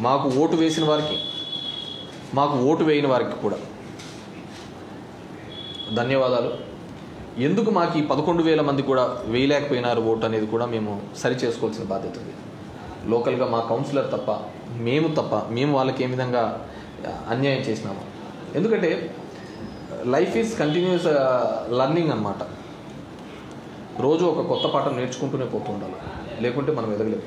మాకు ఓటు వేసిన వారికి మాకు ఓటు వేయని వారికి కూడా ధన్యవాదాలు ఎందుకు మాకు ఈ పదకొండు వేల మంది కూడా వేయలేకపోయినారు ఓటు అనేది కూడా మేము సరి చేసుకోవాల్సిన బాధ్యత ఉంది లోకల్గా మా కౌన్సిలర్ తప్ప మేము తప్ప మేము వాళ్ళకి ఏ విధంగా అన్యాయం చేసినాము ఎందుకంటే లైఫ్ ఈజ్ కంటిన్యూస్ లర్నింగ్ అన్నమాట రోజు ఒక కొత్త పాఠం నేర్చుకుంటూనే పోతూ ఉండాలి లేకుంటే మనం ఎదగలేము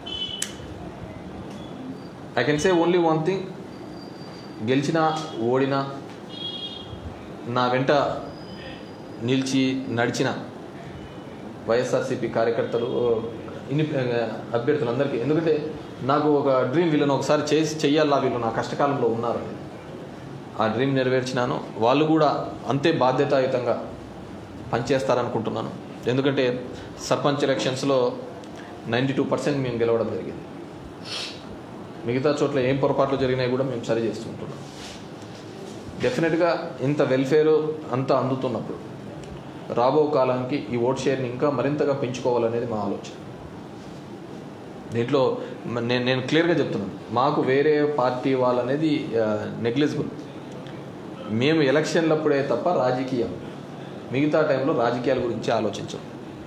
I can say only one thing గెలిచినా ఓడినా నా వెంట నిలిచి నడిచిన వైఎస్ఆర్సీపీ కార్యకర్తలు ఇన్ని అభ్యర్థులందరికీ ఎందుకంటే నాకు ఒక డ్రీమ్ వీళ్ళని ఒకసారి చేసి చెయ్యాలా వీళ్ళు నా కష్టకాలంలో ఉన్నారు ఆ డ్రీమ్ నెరవేర్చినాను వాళ్ళు కూడా అంతే బాధ్యతాయుతంగా పనిచేస్తారనుకుంటున్నాను ఎందుకంటే సర్పంచ్ ఎలక్షన్స్లో నైంటీ టూ పర్సెంట్ మేము గెలవడం జరిగింది మిగతా చోట్ల ఏం పొరపాట్లు జరిగినాయి కూడా మేము సరి చేస్తుంటున్నాం డెఫినెట్గా ఇంత వెల్ఫేర్ అంతా అందుతున్నప్పుడు రాబో కాలానికి ఈ ఓట్ షేర్ని ఇంకా మరింతగా పెంచుకోవాలనేది మా ఆలోచన దీంట్లో మ- నేను నేను క్లియర్గా చెప్తున్నాను మాకు వేరే పార్టీ వాళ్ళనేది నెగ్లిజిబుల్ మేము ఎలక్షన్లప్పుడే తప్ప రాజకీయం మిగతా టైంలో రాజకీయాల గురించి ఆలోచించం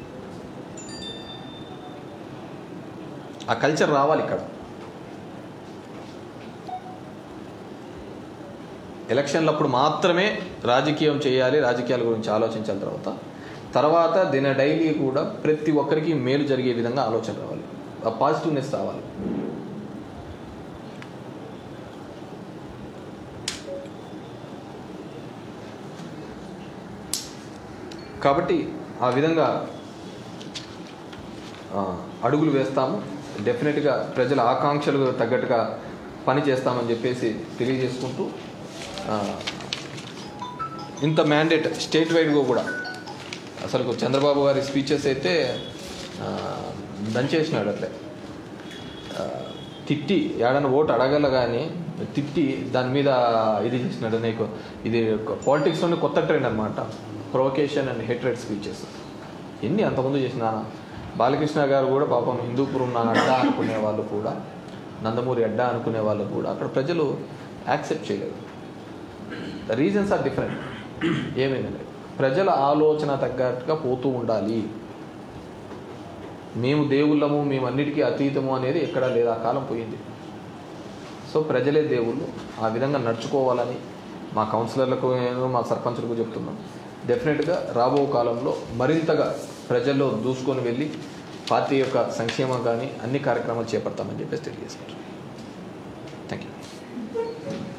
ఆ కల్చర్ రావాలి ఇక్కడ ఎలక్షన్లప్పుడు మాత్రమే రాజకీయం చేయాలి రాజకీయాల గురించి ఆలోచించాలి తర్వాత తర్వాత దిన డైలీ కూడా ప్రతి ఒక్కరికి మేలు జరిగే విధంగా ఆలోచన రావాలి ఆ పాజిటివ్నెస్ రావాలి కాబట్టి ఆ విధంగా ఆ, అడుగులు వేస్తాము డెఫినెట్గా ప్రజల ఆకాంక్షలకు తగ్గట్టుగా పని చేస్తామని చెప్పేసి తెలియజేసుకుంటూ ఆ, ఇంత మ్యాండేట్ స్టేట్ వైడ్గా కూడా అసలు చంద్రబాబు గారి స్పీచెస్ అయితే ఆ, దంచేసినాడు అట్లే ఆ, తిట్టి ఏడన్నా ఓటు అడగల కానీ తిట్టి దాని మీద ఇది చేసినాడు నీకు ఇది పాలిటిక్స్లోనే కొత్త ట్రెండ్ అనమాట ప్రొవకేషన్ అండ్ హెట్రెడ్ స్పీచెస్ ఎన్ని అంతకుముందు చేసిన బాలకృష్ణ గారు కూడా పాపం హిందూపురం నా అడ్డా అనుకునే వాళ్ళు కూడా నందమూరి అడ్డా అనుకునే వాళ్ళు కూడా అక్కడ ప్రజలు యాక్సెప్ట్ చేయలేదు ద రీజన్స్ ఆర్ డిఫరెంట్ ఏమైందంటే ప్రజల ఆలోచన తగ్గట్టుగా పోతూ ఉండాలి మేము దేవుళ్ళము మేము అన్నిటికీ అతీతము అనేది ఎక్కడా లేదు ఆ కాలం పోయింది సో ప్రజలే దేవుళ్ళు ఆ విధంగా నడుచుకోవాలని మా కౌన్సిలర్లకు నేను మా సర్పంచులకు చెప్తున్నాం డెఫినెట్గా రాబో కాలంలో మరింతగా ప్రజల్లో దూసుకొని వెళ్ళి పార్టీ యొక్క సంక్షేమం కానీ అన్ని కార్యక్రమాలు చేపడతామని చెప్పేసి తెలియజేసుకుంటాం థ్యాంక్ యూ